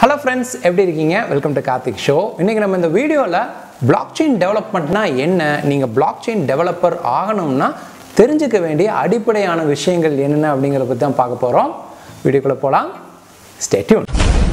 hello friends எப்படி இருக்கீங்க welcome to Karthik show இன்றைக்கி நம்ம இந்த வீடியோவில் பிளாக் செயின் டெவலப்மெண்ட்னா என்ன நீங்கள் பிளாக் செயின் டெவலப்பர் ஆகணும்னா தெரிஞ்சுக்க வேண்டிய அடிப்படையான விஷயங்கள் என்னென்ன அப்படிங்கிறத பற்றி தான் பார்க்க போகிறோம் வீடியோக்குள்ளே போகலாம் ஸ்டேட்யூன்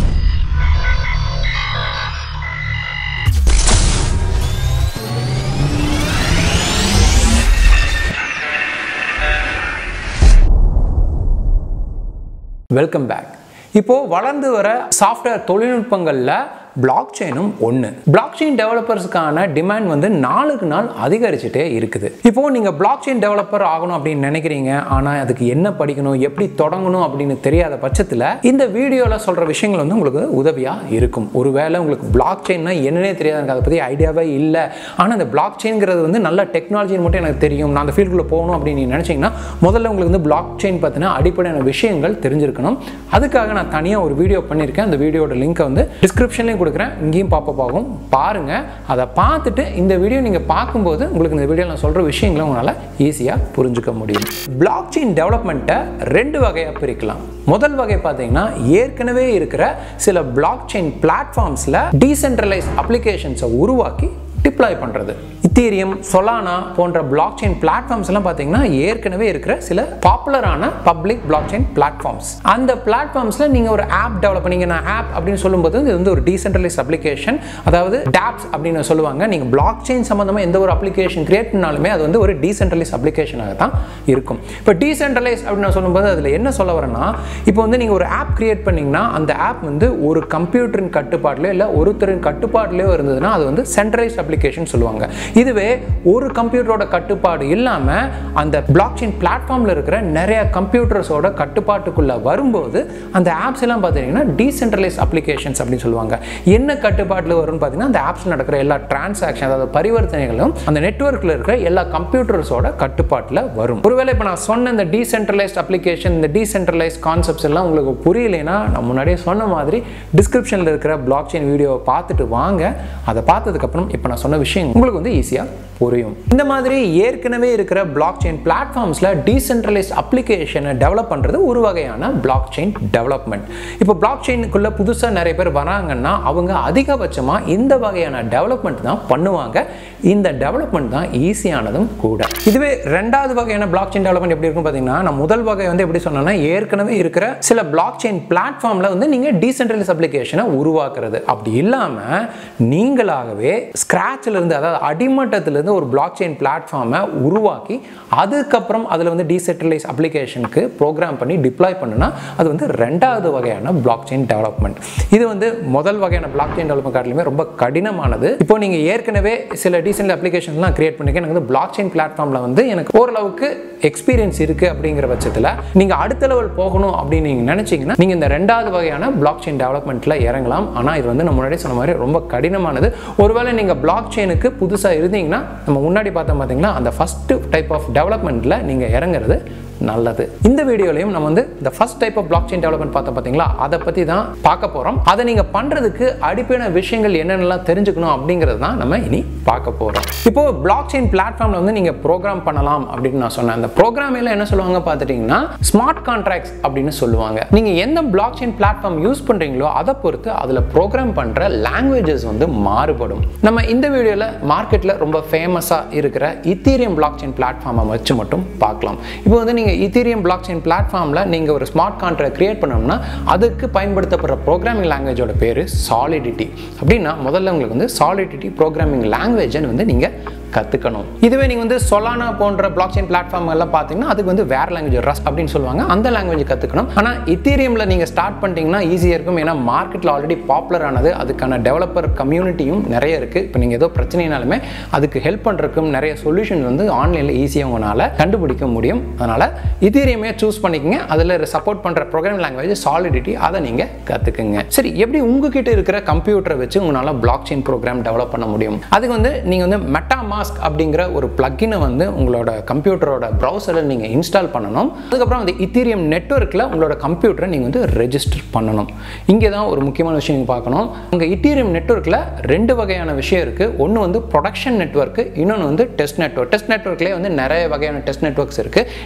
வெல்கம் பேக் இப்போது வளர்ந்து வர சாஃப்ட்வேர் தொழில்நுட்பங்களில் பிளாக் செயினும் ஒன்று பிளாக் செயின் டெவலப்பர்ஸுக்கான டிமாண்ட் வந்து நாளுக்கு நாள் அதிகரிச்சுட்டே இருக்குது இப்போது நீங்கள் பிளாக் செயின் டெவலப்பர் ஆகணும் அப்படின்னு நினைக்கிறீங்க ஆனால் அதுக்கு என்ன படிக்கணும் எப்படி தொடங்கணும் அப்படின்னு தெரியாத பட்சத்தில் இந்த வீடியோவில் சொல்கிற விஷயங்கள் வந்து உங்களுக்கு உதவியாக இருக்கும் ஒருவேளை உங்களுக்கு பிளாக் செயின்னா என்னன்னே தெரியாது எனக்கு அதை பற்றி ஐடியாவே இல்லை ஆனால் அந்த பிளாக் செயின்ங்கிறது வந்து நல்ல டெக்னாலஜின்னு மட்டும் எனக்கு தெரியும் நான் அந்த ஃபீல்டுக்குள்ளே போகணும் அப்படின்னு நீங்கள் நினச்சிங்கன்னா முதல்ல உங்களுக்கு வந்து பிளாக் செயின் பற்றின அடிப்படையான விஷயங்கள் தெரிஞ்சிருக்கணும் அதுக்காக நான் தனியாக ஒரு வீடியோ பண்ணியிருக்கேன் அந்த வீடியோட லிங்க்கை வந்து டிஸ்கிரிப்ஷன்லேயும் கொடுக்குறேன் இங்கேயும் பாப்ப பார்க்கும் பாருங்கள் அதை பார்த்துட்டு இந்த வீடியோ நீங்கள் பார்க்கும்போது உங்களுக்கு இந்த வீடியோ நான் சொல்கிற விஷயங்களை உங்களால் ஈஸியாக புரிஞ்சுக்க முடியும் பிளாக் செயின் டெவலப்மெண்ட்டை ரெண்டு வகையாக பிரிக்கலாம் முதல் வகை பார்த்தீங்கன்னா ஏற்கனவே இருக்கிற சில பிளாக் செயின் பிளாட்ஃபார்ம்ஸில் டீசென்ட்ரலைஸ் அப்ளிகேஷன்ஸை உருவாக்கி டிப்ளாய் பண்ணுறது இத்தீரியம் சொலானா போன்ற பிளாக் செயின் பிளாட்ஃபார்ம்ஸ் எல்லாம் பார்த்தீங்கன்னா ஏற்கனவே இருக்கிற சில பாப்புலரான பப்ளிக் பிளாக் செயின் பிளாட்ஃபார்ம்ஸ் அந்த பிளாட்ஃபார்ம்ஸில் நீங்கள் ஒரு ஆப் டெவலப் பண்ணீங்க நான் ஆப் அப்படின்னு சொல்லும்போது இது வந்து ஒரு டீசென்ட்ரலைஸ் அப்ளிகேஷன் அதாவது டாப்ஸ் அப்படின்னு சொல்லுவாங்க நீங்கள் பிளாக் செயின் சம்மந்தமாக எந்த ஒரு அப்ளிகேஷன் கிரியேட் பண்ணாலுமே அது வந்து ஒரு டீசென்ட்ரலைஸ் அப்ளிகேஷனாக தான் இருக்கும் இப்போ டீசென்ட்ரலைஸ் அப்படின்னு நான் சொல்லும்போது அதில் என்ன சொல்ல வரேன்னா இப்போ வந்து நீங்கள் ஒரு ஆப் கிரியேட் பண்ணீங்கன்னா அந்த ஆப் வந்து ஒரு கம்ப்யூட்டரின் கட்டுப்பாட்டிலோ இல்லை ஒருத்தரின் கட்டுப்பாட்டிலையோ இருந்ததுன்னா அது வந்து சென்ட்ரலைஸ் அப்ளிகேஷன் சொல்லுவாங்க இதுவே ஒரு கம்ப்யூட்டரோட கட்டுப்பாடு இல்லாமல் அந்த பிளாக் செயின் பிளாட்ஃபார்மில் இருக்கிற நிறைய கம்ப்யூட்டர்ஸோட கட்டுப்பாட்டுக்குள்ளே வரும்போது அந்த ஆப்ஸ் எல்லாம் பார்த்தீங்கன்னா டீசென்ட்ரலைஸ் அப்ளிகேஷன்ஸ் அப்படின்னு சொல்லுவாங்க என்ன கட்டுப்பாட்டில் வரும்னு பார்த்தீங்கன்னா அந்த ஆப்ஸில் நடக்கிற எல்லா டிரான்சாக்ஷன் அதாவது பரிவர்த்தனைகளும் அந்த நெட்ஒர்க்கில் இருக்கிற எல்லா கம்ப்யூட்டர்ஸோட கட்டுப்பாட்டில் வரும் ஒருவேளை இப்போ நான் சொன்ன இந்த டீசென்ட்ரலைஸ்ட் அப்ளிகேஷன் இந்த டீசென்ட்ரலைஸ் கான்செப்ட்ஸ் எல்லாம் உங்களுக்கு புரியலைன்னா நான் முன்னாடியே சொன்ன மாதிரி டிஸ்கிரிப்ஷனில் இருக்கிற பிளாக் செயின் வீடியோவை பார்த்துட்டு வாங்க அதை பார்த்ததுக்கப்புறம் இப்போ நான் சொன்ன விஷயம் உங்களுக்கு வந்து ஈஸியாக புரியும் இந்த மாதிரி ஏற்கனவே இருக்கிற பிளாக் செயின் பிளாட்ஃபார்ம்ஸில் டீசென்ட்ரலைஸ் அப்ளிகேஷனை டெவலப் பண்ணுறது ஒரு வகையான பிளாக் செயின் டெவலப்மெண்ட் இப்போ பிளாக் செயினுக்குள்ளே புதுசாக நிறைய பேர் வராங்கன்னா அவங்க அதிகபட்சமாக இந்த வகையான டெவலப்மெண்ட் தான் பண்ணுவாங்க இந்த டெவலப்மெண்ட் தான் ஈஸியானதும் கூட இதுவே ரெண்டாவது வகையான பிளாக் செயின் டெவலப்மெண்ட் எப்படி இருக்கும் பார்த்தீங்கன்னா நான் முதல் வகை வந்து எப்படி சொன்னேன்னா ஏற்கனவே இருக்கிற சில பிளாக் செயின் பிளாட்ஃபார்மில் வந்து நீங்கள் டீசென்ட்ரலைஸ் அப்ளிகேஷனை உருவாக்குறது அப்படி இல்லாமல் நீங்களாகவே ஸ்க்ராட்சில் இருந்து அதாவது அடிமட்டத்திலிருந்து ஒரு பிளாக் செயின் பிளாட்ஃபார்மை உருவாக்கி அதுக்கப்புறம் அதில் வந்து டீசென்ட்ரலைஸ் அப்ளிகேஷனுக்கு ப்ரோக்ராம் பண்ணி டிப்ளாய் பண்ணுனா அது வந்து ரெண்டாவது வகையான பிளாக் செயின் டெவலப்மெண்ட் இது வந்து முதல் வகையான பிளாக் செயின் டெவலப்மெண்ட் காட்டிலுமே ரொம்ப கடினமானது இப்போ நீங்கள் ஏற்கனவே சில டீசென்ட் அப்ளிகேஷன்ஸ்லாம் கிரியேட் பண்ணிக்க எனக்கு வந்து பிளாக் செயின் பிளாட்ஃபார்மில் வந்து எனக்கு ஓரளவுக்கு எக்ஸ்பீரியன்ஸ் இருக்குது அப்படிங்கிற பட்சத்தில் நீங்கள் அடுத்த லெவல் போகணும் அப்படின்னு நீங்கள் நினச்சிங்கன்னா நீங்கள் இந்த ரெண்டாவது வகையான பிளாக் செயின் டெவலப்மெண்ட்டில் இறங்கலாம் ஆனால் இது வந்து நான் முன்னாடி சொன்ன மாதிரி ரொம்ப கடினமானது ஒருவேளை நீங்கள் பிளாக் செயினுக்கு புதுசாக இருந்தீங்கன்னா நம்ம முன்னாடி பார்த்தோம் பார்த்தீங்களா அந்த ஃபஸ்ட்டு டைப் ஆஃப் டெவலப்மெண்ட்டில் நீங்கள் இறங்குறது நல்லது இந்த வீடியோலையும் நம்ம வந்து இந்த first type of block chain development பார்த்தோம் பார்த்தீங்களா அதை பற்றி தான் பார்க்க போகிறோம் அதை நீங்கள் பண்ணுறதுக்கு அடிப்படையான விஷயங்கள் என்னென்னலாம் தெரிஞ்சுக்கணும் அப்படிங்கிறது தான் நம்ம இனி பார்க்க போகிறோம் இப்போ பிளாக் செயின் பிளாட்ஃபார்மில் வந்து நீங்கள் ப்ரோக்ராம் பண்ணலாம் அப்படின்னு நான் சொன்னேன் அந்த ப்ரோக்ராமில் என்ன சொல்லுவாங்க பார்த்துட்டிங்கன்னா ஸ்மார்ட் கான்ட்ராக்ட்ஸ் அப்படின்னு சொல்லுவாங்க நீங்கள் எந்த பிளாக் செயின் பிளாட்ஃபார்ம் யூஸ் பண்ணுறீங்களோ அதை பொறுத்து அதில் ப்ரோக்ராம் பண்ணுற லாங்குவேஜஸ் வந்து மாறுபடும் நம்ம இந்த வீடியோவில் மார்க்கெட்டில் ரொம்ப ஃபேமஸாக இருக்கிற இத்தீரியம் பிளாக் செயின் பிளாட்ஃபார்மை வச்சு மட்டும் பார்க்கலாம் இப்போ வந்து நீங்கள் இத்தீரியம் பிளாக் செயின் பிளாட்ஃபார்மில் நீங்கள் ஒரு ஸ்மார்ட் கான்ட்ராக்ட் கிரியேட் பண்ணோம்னா அதுக்கு பயன்படுத்தப்படுற ப்ரோக்ராமிங் லாங்குவேஜோட பேர் சாலிடிட்டி அப்படின்னா முதல்ல உங்களுக்கு வந்து சாலிடிட்டி ப்ரோக்ராமிங் லாங்குவேஜை வந்து நீங்கள் கற்றுக்கணும் இதுவே நீங்கள் வந்து சொலானா போன்ற பிளாக் செயின் பிளாட்ஃபார்ம் எல்லாம் பார்த்தீங்கன்னா அதுக்கு வந்து வேற லாங்குவேஜ் ரஸ் அப்படின்னு சொல்லுவாங்க அந்த லாங்குவேஜ் கற்றுக்கணும் ஆனால் இத்தீரியமில் நீங்கள் ஸ்டார்ட் பண்ணிட்டீங்கன்னா ஈஸியாக இருக்கும் ஏன்னா மார்க்கெட்டில் ஆல்ரெடி பாப்புலர் ஆனது அதுக்கான டெவலப்பர் கம்யூனிட்டியும் நிறைய இருக்குது இப்போ நீங்கள் ஏதோ பிரச்சனைனாலுமே அதுக்கு ஹெல்ப் பண்ணுறதுக்கும் நிறைய சொல்யூஷன் வந்து ஆன்லைனில் ஈஸியாக உங்களால் கண்டுபிடிக்க முடியும் அதனால் இத்தீரியமே சூஸ் பண்ணிக்கங்க அதில் சப்போர்ட் பண்ணுற ப்ரோக்ராம் லாங்குவேஜ் சாலிடிட்டி அதை நீங்கள் கற்றுக்குங்க சரி எப்படி உங்ககிட்ட இருக்கிற கம்ப்யூட்டரை வச்சு உங்களால் பிளாக் செயின் ப்ரோக்ராம் டெவலப் பண்ண முடியும் அதுக்கு வந்து நீங்கள் வந்து மெட்டா மாஸ்க் அப்படிங்கிற ஒரு பிளக்கினை வந்து உங்களோட கம்ப்யூட்டரோட ப்ரௌசரில் நீங்கள் இன்ஸ்டால் பண்ணணும் அதுக்கப்புறம் அந்த இத்தீரியம் நெட்ஒர்க்கில் உங்களோட கம்ப்யூட்டரை நீங்கள் வந்து ரெஜிஸ்டர் பண்ணணும் இங்கே தான் ஒரு முக்கியமான விஷயம் நீங்கள் பார்க்கணும் அங்கே இத்தீரியம் நெட்ஒர்க்கில் ரெண்டு வகையான விஷயம் இருக்குது ஒன்று வந்து ப்ரொடக்ஷன் நெட்ஒர்க்கு இன்னொன்று வந்து டெஸ்ட் நெட்ஒர்க் டெஸ்ட் நெட்ஒர்க்லேயே வந்து நிறைய வகையான டெஸ்ட் நெட்ஒர்க்ஸ் இருக்குது இப்போ நீங்கள்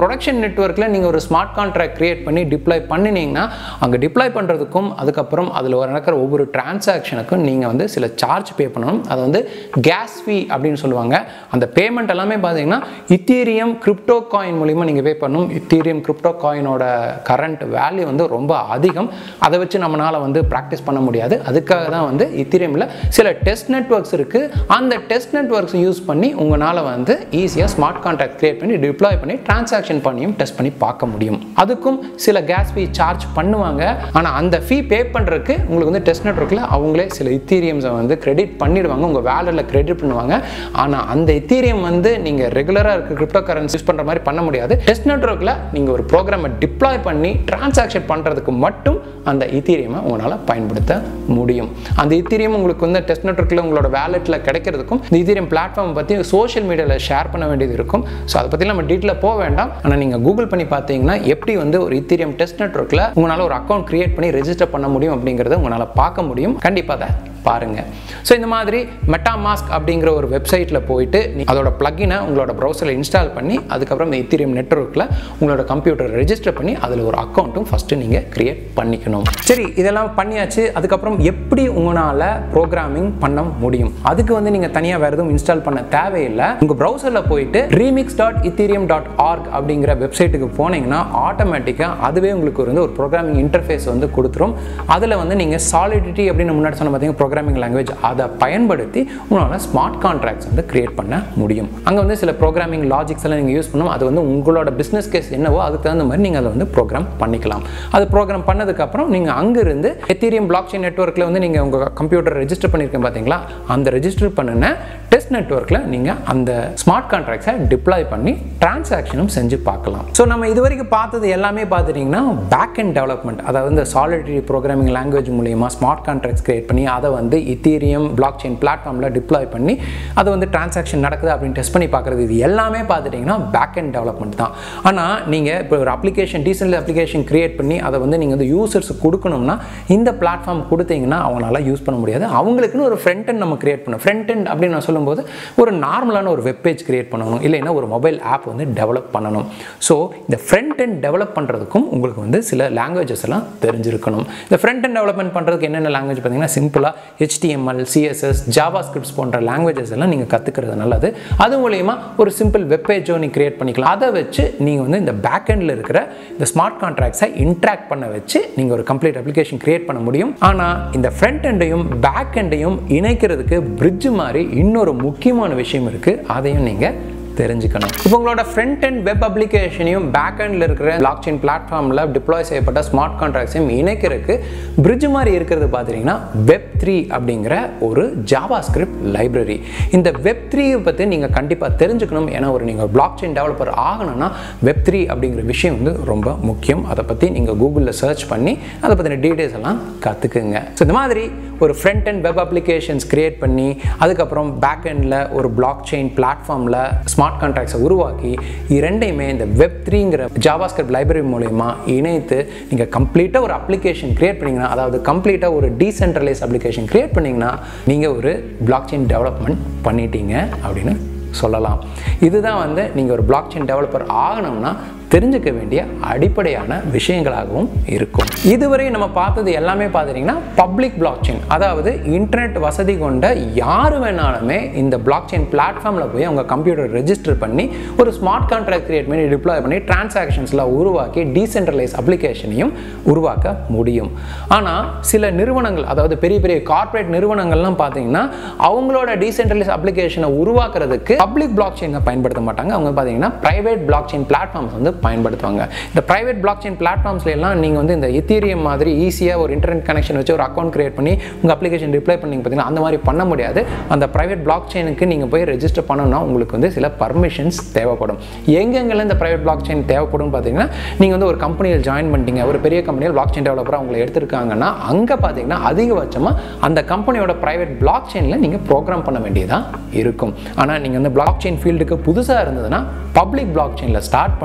ப்ரொடக்ஷன் நெட்ஒர்க்கில் நீங்கள் ஒரு ஸ்மார்ட் கான்ட்ராக்ட் கிரியேட் பண்ணி டிப்ளாய் பண்ணினீங்கன்னா அங்கே டிப்ளாய் பண்ணுறதுக்கும் அதுக்கப்புறம் அதில் நடக்கிற ஒவ்வொரு டிரான்சாக்ஷனுக்கும் நீங்கள் வந்து சில சார்ஜ் பே பண்ணணும் அது வந்து கேஸ் ஃபீ அப்படின்னு சொல்லுவாங்க அந்த பேமெண்ட் எல்லாமே பார்த்தீங்கன்னா இத்தீரியம் கிரிப்டோ காயின் மூலிமா நீங்கள் பே பண்ணணும் இத்தீரியம் கிரிப்டோ காயினோட கரண்ட் வேல்யூ வந்து ரொம்ப அதிகம் அதை வச்சு நம்மளால் வந்து ப்ராக்டிஸ் பண்ண முடியாது அதுக்காக தான் வந்து இத்தீரியமில் சில டெஸ்ட் நெட்ஒர்க்ஸ் இருக்குது அந்த டெஸ்ட் நெட்ஒர்க்ஸ் யூஸ் பண்ணி உங்களால் வந்து ஈஸியாக ஸ்மார்ட் கான்ட்ராக்ட் கிரியேட் பண்ணி டிப்ளாய் பண்ணி டிரான்சாக்ஷன் பண்ணியும் டெஸ்ட் பண்ணி பார்க்க முடியும் அதுக்கும் சில கேஸ் ஃபீ சார்ஜ் பண்ணுவாங்க ஆனால் அந்த ஃபீ பே பண்ணுறதுக்கு உங்களுக்கு வந்து டெஸ்ட் நெட்ஒர்க்கில் அவங்களே சில இத்தீரியம்ஸை வந்து கிரெடிட் பண்ணிடுவாங்க உங்கள் வேலரில் கிரெடிட் பண்ணுவாங்க ஆனால் அந்த இத்தீரியம் வந்து நீங்கள் ரெகுலராக இருக்க கிரிப்டோ கரன்சி யூஸ் பண்ணுற மாதிரி பண்ண முடியாது டெஸ்ட் நெட்ஒர்க்கில் நீங்கள் ஒரு ப்ரோக்ராமை டிப்ளாய் பண்ணி டிரான்சாக்ஷன் பண்ணுறதுக்கு மட்டும் அந்த இத்தீரியமை உங்களால் பயன்படுத்த முடியும் அந்த இத்தீரியம் உங்களுக்கு வந்து டெஸ்ட் நெட்ஒர்க்கில் உங்களோட வேலெட்டில் கிடைக்கிறதுக்கும் இந்த இத்தீரியம் பிளாட்ஃபார்ம் பற்றி சோஷியல் மீடியாவில் ஷேர் பண்ண வேண்டியது இருக்கும் ஸோ அதை பற்றி நம்ம டீட்டெயிலாக போக வேண்டாம் ஆனால் நீங்கள் கூகுள் பண்ணி பார்த்தீங்கன்னா எப்படி வந்து ஒரு இத்தீரியம் டெஸ்ட் நெட்ஒர்க்கில் உங்களால் ஒரு அக்கௌண்ட் கிரியேட் பண்ணி ரெஜிஸ்டர் பண்ண முடியும் அப்படிங்கிறத உங்களால் பார்க்க முடியும் கண்டிப்பாக அதை பாருங்க ஸோ இந்த மாதிரி மெட்டாமாஸ்க் அப்படிங்கிற ஒரு வெப்சைட்டில் போயிட்டு நீ அதோட பிளக்கினை உங்களோட ப்ரௌசரில் இன்ஸ்டால் பண்ணி அதுக்கப்புறம் இந்த இத்தீரியம் நெட்ஒர்க்கில் உங்களோட கம்ப்யூட்டர் ரெஜிஸ்டர் பண்ணி அதில் ஒரு அக்கௌண்ட்டும் ஃபஸ்ட்டு நீங்கள் கிரியேட் பண்ணிக்கணும் சரி இதெல்லாம் பண்ணியாச்சு அதுக்கப்புறம் எப்படி உங்களால் ப்ரோக்ராமிங் பண்ண முடியும் அதுக்கு வந்து நீங்கள் தனியாக வேறு எதுவும் இன்ஸ்டால் பண்ண தேவையில்லை உங்கள் ப்ரௌசரில் போயிட்டு remix dot ethereum dot org அப்படிங்கிற வெப்சைட்டுக்கு போனீங்கன்னா ஆட்டோமேட்டிக்காக அதுவே உங்களுக்கு வந்து ஒரு ப்ரோக்ராமிங் இன்டர்ஃபேஸ் வந்து கொடுத்துரும் அதில் வந்து நீங்கள் சாலிடிட்டி அப்படின்னு முன்னாடி சொன்ன பார்த்தீங்கன்னா ப்ரோக்ராமிங் லாங்குவேஜ் அதை பயன்படுத்தி உங்களால் ஸ்மார்ட் கான்ட்ராக்ட்ஸ் வந்து கிரியேட் பண்ண முடியும் அங்கே வந்து சில ப்ரோக்ராமிங் லாஜிக்ஸ் எல்லாம் நீங்கள் யூஸ் பண்ணணும் அது வந்து உங்களோட பிஸ்னஸ் கேஸ் என்னவோ அதுக்கு தகுந்த மாதிரி நீங்கள் அதை வந்து ப்ரோக்ராம் பண்ணிக்கலாம் அது ப்ரோக்ராம் பண்ணதுக்கப்புறம் நீங்கள் அங்கிருந்து எத்தீரியம் பிளாக் செயின் நெட்ஒர்க்கில் வந்து நீங்கள் உங்கள் கம்ப்யூட்டர் ரெஜிஸ்டர் பண்ணியிருக்கேன் பார்த்தீங்களா அந்த ரெஜிஸ்டர் பண்ணின டெஸ்ட் நெட்ஒர்க்கில் நீங்கள் அந்த ஸ்மார்ட் கான்ட்ராக்ட்ஸை டிப்ளாய் பண்ணி டிரான்சாக்ஷனும் செஞ்சு பார்க்கலாம் ஸோ நம்ம இது வரைக்கும் பார்த்தது எல்லாமே பார்த்துட்டிங்கன்னா பேக் அண்ட் டெவலப்மெண்ட் அதாவது இந்த சாலிடரி ப்ரோக்ராமிங் லாங்குவேஜ் மூலியமாக ஸ்மார்ட் கான்ட்ராக்ட்ஸ் கிரியேட் பண்ணி அதை வந்து இத்தீரியம் பிளாக் செயின் பிளாட்ஃபார்மில் டிப்ளாய் பண்ணி அதை வந்து டிரான்சாக்ஷன் நடக்குது அப்படின்னு டெஸ்ட் பண்ணி பார்க்குறது இது எல்லாமே பார்த்துட்டிங்கன்னா பேக் அண்ட் டெவலப்மெண்ட் தான் ஆனால் நீங்கள் இப்போ ஒரு அப்ளிகேஷன் டீசல் அப்ளிகேஷன் கிரியேட் பண்ணி அதை வந்து நீங்கள் வந்து யூசர்ஸுக்கு கொடுக்கணும்னா இந்த பிளாட்ஃபார்ம் கொடுத்தீங்கன்னா அவங்களால யூஸ் பண்ண முடியாது அவங்களுக்குன்னு ஒரு ஃப்ரண்ட் end நம்ம கிரியேட் பண்ணணும் ஃப்ரண்ட் end அப்படின்னு நான் சொல்லும்போது ஒரு நார்மலான ஒரு வெப் பேஜ் கிரியேட் பண்ணணும் இல்லைன்னா ஒரு மொபைல் ஆப் வந்து டெவலப் பண்ணணும் ஸோ இந்த ஃப்ரண்ட் end டெவலப் பண்ணுறதுக்கும் உங்களுக்கு வந்து சில லாங்குவேஜஸ் எல்லாம் தெரிஞ்சிருக்கணும் இந்த ஃப்ரண்ட் end டெவலப்மெண்ட் பண்ணுறதுக்கு என்னென்ன லாங்குவேஜ் பார்த்தீங்கன்னா சிம்பிளாக HTML சிஎஸ்எஸ் ஜாவா ஸ்கிரிப்ட்ஸ் போன்ற லாங்குவேஜஸ் எல்லாம் நீங்கள் கற்றுக்கிறது நல்லது அது மூலயமா ஒரு சிம்பிள் வெப் பேஜோ நீங்கள் கிரியேட் பண்ணிக்கலாம் அதை வச்சு நீங்கள் வந்து இந்த பேக் எண்டில் இருக்கிற இந்த ஸ்மார்ட் கான்ட்ராக்ட்ஸை இன்ட்ராக்ட் பண்ண வச்சு நீங்கள் ஒரு கம்ப்ளீட் அப்ளிகேஷன் கிரியேட் பண்ண முடியும் ஆனால் இந்த ஃப்ரண்ட் எண்டையும் பேக் எண்டையும் இணைக்கிறதுக்கு பிரிட்ஜ் மாதிரி இன்னொரு முக்கியமான விஷயம் இருக்குது அதையும் நீங்கள் தெரிஞ்சுக்கணும் இப்போ உங்களோட ஃப்ரண்ட் அண்ட் வெப் அப்ளிகேஷனையும் பேக் எண்டில் இருக்கிற பிளாக் செயின் பிளாட்ஃபார்மில் டிப்ளாய் செய்யப்பட்ட ஸ்மார்ட் கான்ட்ராக்ட்ஸையும் இணைக்கிறதுக்கு பிரிட்ஜ் மாதிரி இருக்கிறது பார்த்தீங்கன்னா வெப் த்ரீ அப்படிங்கிற ஒரு ஜாவா ஸ்கிரிப்ட் லைப்ரரி இந்த வெப் த்ரீயை பற்றி நீங்கள் கண்டிப்பாக தெரிஞ்சுக்கணும் ஏன்னா ஒரு நீங்கள் பிளாக் செயின் டெவலப்பர் ஆகணும்னா வெப் த்ரீ அப்படிங்கிற விஷயம் வந்து ரொம்ப முக்கியம் அதை பற்றி நீங்கள் கூகுளில் சர்ச் பண்ணி அதை பற்றின டீட்டெயில்ஸ் எல்லாம் கற்றுக்குங்க ஸோ இந்த மாதிரி ஒரு front end web applications create பண்ணி அதுக்கப்புறம் பேக் எண்டில் ஒரு பிளாக் செயின் பிளாட்ஃபார்மில் ஸ்மார்ட் கான்ட்ராக்ட்ஸை உருவாக்கி இரண்டையுமே இந்த வெப் த்ரீங்கிற ஜாவாஸ்கிரிப்ட் லைப்ரரி மூலயமா இணைத்து நீங்கள் கம்ப்ளீட்டாக ஒரு அப்ளிகேஷன் கிரியேட் பண்ணிங்கன்னா அதாவது கம்ப்ளீட்டாக ஒரு டீசென்ட்ரலைஸ் அப்ளிகேஷன் கிரியேட் பண்ணிங்கன்னா நீங்கள் ஒரு பிளாக் செயின் டெவலப்மெண்ட் பண்ணிட்டீங்க அப்படின்னு சொல்லலாம் இதுதான் வந்து நீங்கள் ஒரு பிளாக் செயின் டெவலப்பர் ஆகணும்னா தெரிஞ்சுக்க வேண்டிய அடிப்படையான விஷயங்களாகவும் இருக்கும் இதுவரை நம்ம பார்த்தது எல்லாமே பார்த்துட்டிங்கன்னா பப்ளிக் பிளாக் செயின் அதாவது இன்டர்நெட் வசதி கொண்ட யார் வேணாலுமே இந்த பிளாக் செயின் பிளாட்ஃபார்மில் போய் அவங்க கம்ப்யூட்டர் ரெஜிஸ்டர் பண்ணி ஒரு ஸ்மார்ட் கான்ட்ராக்ட் கிரியேட் பண்ணி டிப்ளாய் பண்ணி டிரான்சாக்ஷன்ஸ்லாம் உருவாக்கி டீசென்ட்ரலைஸ் அப்ளிகேஷனையும் உருவாக்க முடியும் ஆனால் சில நிறுவனங்கள் அதாவது பெரிய பெரிய கார்ப்பரேட் நிறுவனங்கள்லாம் பார்த்தீங்கன்னா அவங்களோட டீசென்ட்ரலைஸ் அப்ளிகேஷனை உருவாக்குறதுக்கு பப்ளிக் பிளாக் செயினை பயன்படுத்த மாட்டாங்க அவங்க பார்த்தீங்கன்னா பிரைவேட் பிளாக் செயின் பிளாட்ஃபார்ம்ஸ் வந்து பயன்படுத்துவாங்க இந்த பிரைவேட் பிளாக் செயின் பிளாட்ஃபார்ம்ஸ்ல எல்லாம் நீங்கள் வந்து இந்த எத்தீரியம் மாதிரி ஈஸியாக ஒரு இன்டர்நெட் கனெக்ஷன் வச்சு ஒரு அக்கௌண்ட் கிரியேட் பண்ணி உங்கள் அப்ளிகேஷன் ரிப்ளை பண்ணி பார்த்தீங்கன்னா அந்த மாதிரி பண்ண முடியாது அந்த பிரைவேட் பிளாக் செயினுக்கு நீங்கள் போய் ரெஜிஸ்டர் பண்ணணும்னா உங்களுக்கு வந்து சில பர்மிஷன்ஸ் தேவைப்படும் எங்கெங்கெல்லாம் இந்த பிரைவேட் பிளாக் செயின் தேவைப்படும் பார்த்தீங்கன்னா நீங்கள் வந்து ஒரு கம்பெனியில் ஜாயின் பண்ணிட்டீங்க ஒரு பெரிய கம்பெனியில் பிளாக் செயின் டெவலப்பராக உங்களை எடுத்திருக்காங்கன்னா அங்கே பார்த்தீங்கன்னா அதிகபட்சமாக அந்த கம்பெனியோட பிரைவேட் பிளாக் செயினில் நீங்கள் ப்ரோக்ராம் பண்ண வேண்டியதாக இருக்கும் ஆனால் நீங்கள் வந்து பிளாக் செயின் ஃபீல்டுக்கு புதுசாக இருந்ததுன்னா பப்ளிக் பிளாக் செயினில் ஸ்டார்ட் பண்ணுறது தான்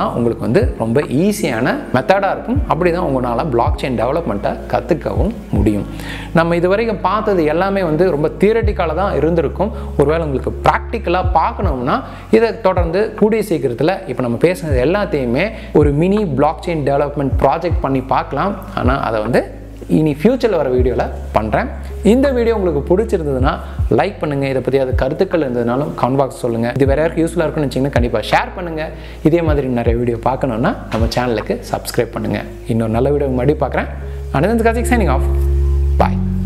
தான் உங்களுக்கு வந்து ரொம்ப ஈஸியான மெத்தடாக இருக்கும் அப்படி தான் உங்களால் பிளாக் செயின் டெவலப்மெண்ட்டை கற்றுக்கவும் முடியும் நம்ம இது வரைக்கும் பார்த்தது எல்லாமே வந்து ரொம்ப தியரட்டிக்கலாக தான் இருந்திருக்கும் ஒருவேளை உங்களுக்கு ப்ராக்டிக்கலாக பார்க்கணும்னா இதை தொடர்ந்து கூடிய சீக்கிரத்தில் இப்போ நம்ம பேசுனது எல்லாத்தையுமே ஒரு mini block chain development project பண்ணி பார்க்கலாம் ஆனால் அதை வந்து இனி ஃப்யூச்சரில் வர வீடியோவில் பண்ணுறேன் இந்த வீடியோ உங்களுக்கு பிடிச்சிருந்ததுன்னா லைக் பண்ணுங்கள் இதை பற்றி அது கருத்துக்கள் இருந்ததுனாலும் கமெண்ட் பாக்ஸ் சொல்லுங்கள் இது வேறு யாருக்கு யூஸ்ஃபுல்லாக இருக்குன்னு வச்சிங்கன்னா கண்டிப்பாக ஷேர் பண்ணுங்கள் இதே மாதிரி நிறைய வீடியோ பார்க்கணுன்னா நம்ம சேனலுக்கு சப்ஸ்கிரைப் பண்ணுங்கள் இன்னொரு நல்ல வீடியோ மறுபடியும் பார்க்குறேன் அனந்தன் காசிக் சைனிங் ஆஃப் பாய்